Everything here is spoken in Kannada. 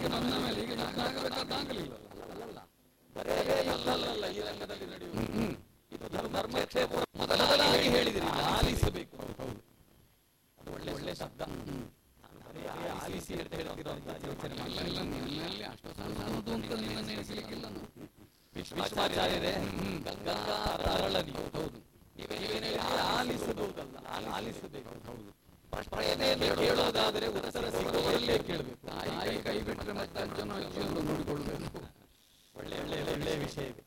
ಯುದ್ಧಕ್ಕೆ ಬಂದ ಮೇಲೆ ಈಗ ಯುದ್ಧ ಆಗಬೇಕಾದ್ದಾಗಲಿಲ್ಲ ಅಲ್ಲಲ್ಲ ಬರೇ ಯುದ್ಧ ಅಲ್ಲಲ್ಲ ಈ ರಂಗದಲ್ಲಿ ನಡೆಯುವುದು ಇದು ಧರ್ಮಕ್ಷೇತ್ರ ಮೊದಲಾಗಿ ಹೇಳಿದಿರಿ ಆಲಿಸಬೇಕು ಅದು ಒಳ್ಳೆ ಒಳ್ಳೆ ಶಬ್ದ ಬರೀ ಆಲಿಸಿ ಅಂತ ಹೇಳ್ತಿರುವಂತಹ ಯೋಚನೆ ಇಲ್ಲ ಇಲ್ಲ ನಿನ್ನಲ್ಲಿ ಅಷ್ಟು ಸಣ್ಣದು ಅಂತ ನಿನ್ನನ್ನು ಎಣಿಸಲಿಕ್ಕಿಲ್ಲ ನಾವು ವಿಶ್ವಾಚಾರ್ಯರೇ ಗಂಗಾ ಅರಳನಿ ಹೌದು ನೀವೇನು ಹೇಳಿ ಆಲಿಸಬಹುದಲ್ಲ ಆಲಿಸಬೇಕು ಹೌದು ಪ್ರಶ್ನೆಯನ್ನೇ ಕೇಳೋದಾದರೆ ಉತ್ತರ ಸಿಗುವಲ್ಲೇ ಕೇಳಬೇಕು ತಾಯಿ ಕೈ ಬಿಟ್ಟರೆ ಮತ್ತೆ ಅಜ್ಜನ ಅಜ್ಜಿಯನ್ನು ನೋಡಿಕೊಳ್ಬೇಕು ಒಳ್ಳೆ ಒಳ್ಳೆ ಒಳ್ಳೆ ವಿಷಯ ಇದೆ